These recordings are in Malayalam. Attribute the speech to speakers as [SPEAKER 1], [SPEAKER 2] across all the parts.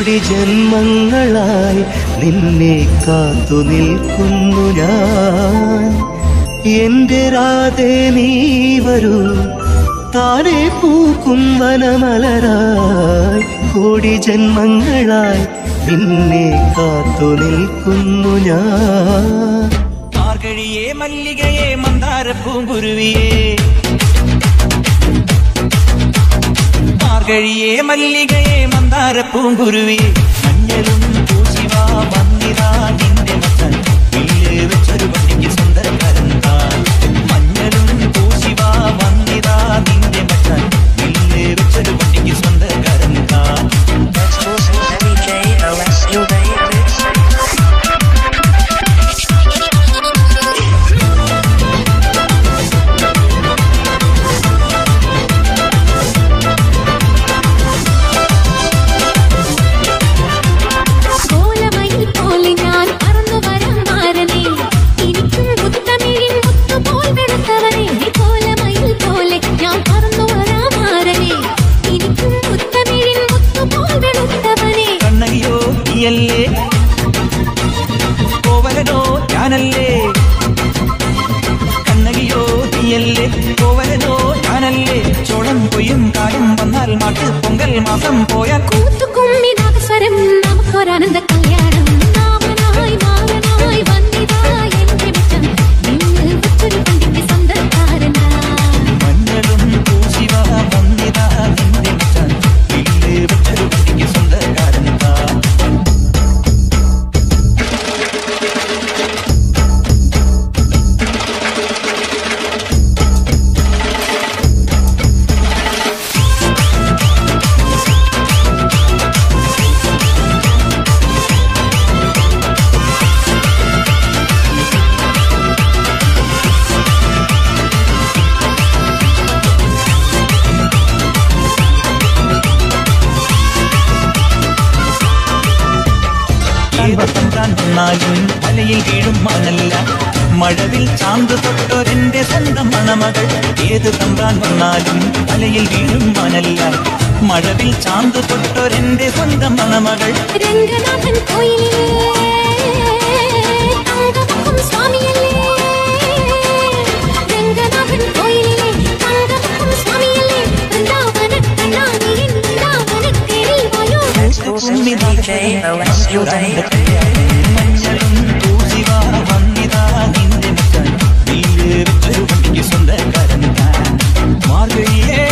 [SPEAKER 1] കോടി ജന്മങ്ങളായി നിന്നെ കാത്തു നിൽക്കുന്നു ഞാൻ എന്റെ രാധേ നീ വരൂ താനെ പൂക്കും വനമലരായി കോടി ജന്മങ്ങളായി നിന്നെ കാത്തു നിൽക്കുന്നു ഞാൻ
[SPEAKER 2] മാർഗഴിയെ മല്ലികയെ മന്ദാര പൂങ്കുരുവിയെ മാർഗഴിയെ മല്ലികയെ മന്ദാര പൂങ്കുരുവിയെ മഞ്ഞളും പൂശിവാ വന്നിതാ നിന്റെ മച്ചൻ വില്ല് വെച്ചൊരു വണ്ടിക്ക് സുന്ദരക്കാരൻ താൻ മഞ്ഞളും പൂശിവാ വന്നിതാ നിന്റെ മച്ചൻ വില്ല് വെച്ചൊരു വണ്ടിക്ക് സുന്ദരക്കാരൻ താൻ
[SPEAKER 3] Exclusive DJ OSU baby.
[SPEAKER 4] കോലമയിൽ പോലെ ഞാൻ പറന്നു വരാം മാരനെ എനിക്കും മുത്തമിഴിൻ മുത്തുപോൽ വെളുത്തവനെ കോലമയിൽ പോലെ ഞാൻ പറന്നു വരാം മാരനെ എനിക്കും മുത്തമിഴിൻ മുത്തുപോൽ വെളുത്തവനെ
[SPEAKER 2] കണ്ണകിയോ നീയല്ലേ കോവലനോ ഞാനല്ലേ കണ്ണകിയോ നീയല്ലേ കോവലനോ ഞാനല്ലേ ചോളം കൊയ്യും കാലം വന്നാൽ മാട്ട് പൊങ്കൽ മാസം പോയാൽ
[SPEAKER 4] കൂത്തുകുമ്മി നാഗസ്വരം നമുക്കൊരാനന്ദ കല്യാണം നാമനായി മാറനായി വന്നിതാ എന്റെ മിച്ചം നിങ്ങൾ വെച്ചൊരു പണ്ടിന്റെ സ്വന്തക്കാരനാ
[SPEAKER 2] മഞ്ഞളും പൂശിവ വന്നിതാ നിന്റെ മച്ചാൻ വില്ല് വെച്ചൊരു വണ്ടിക്ക് സ്വന്തക്കാരൻ താ തമ്പത്തമ്പ്രാൻ വന്നാലും തലയിൽ വീഴും മണല്ല മഴവിൽ ചാന്ത് തൊട്ടൊരെന്റെ സ്വന്തം മണമകൾ ഏത് തമ്പ്രാൻ വന്നാലും തലയിൽ വീഴും മണല്ല മഴവിൽ ചാന്ത് തൊട്ടൊരെന്റെ സ്വന്തം മണമകൾ
[SPEAKER 4] രംഗനാഥൻ കോയിലിലെ തങ്കമുഖം സ്വാമിയല്ലേ രംഗനാഥൻ കോയിലിലെ തങ്കമുഖം സ്വാമിയല്ലേ വൃന്ദാവന കണ്ണാടിയിൽ വൃന്ദാവനത്തേരിൽ വായോ
[SPEAKER 3] Exclusive DJ OSU baby.
[SPEAKER 2] മഞ്ഞളും പൂശിവ വന്നിതാ നിന്റെ മച്ചാൻ വില്ല് വെച്ചൊരു വണ്ടിക്ക് സ്വന്തക്കാരൻ താൻ മാർഗഴിയേ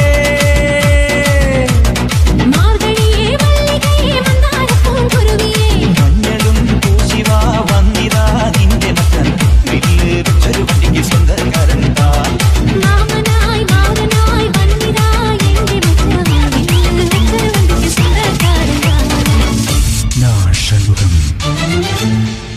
[SPEAKER 4] മാർഗഴിയേ മല്ലികയേ മന്ദാരപ്പൂങ്കുരുവിയേ
[SPEAKER 2] മഞ്ഞളും പൂശിവ വന്നിതാ നിന്റെ മച്ചൻ വില്ല് വെച്ചൊരു വണ്ടിക്ക് സ്വന്തക്കാരൻ താൻ
[SPEAKER 4] മാമനായി മാമനായി വന്നിതാ എന്റെ മച്ചാൻ വില്ല് വെച്ചൊരു വണ്ടിക്ക് സ്വന്തക്കാരനാ
[SPEAKER 2] നാശമുഖം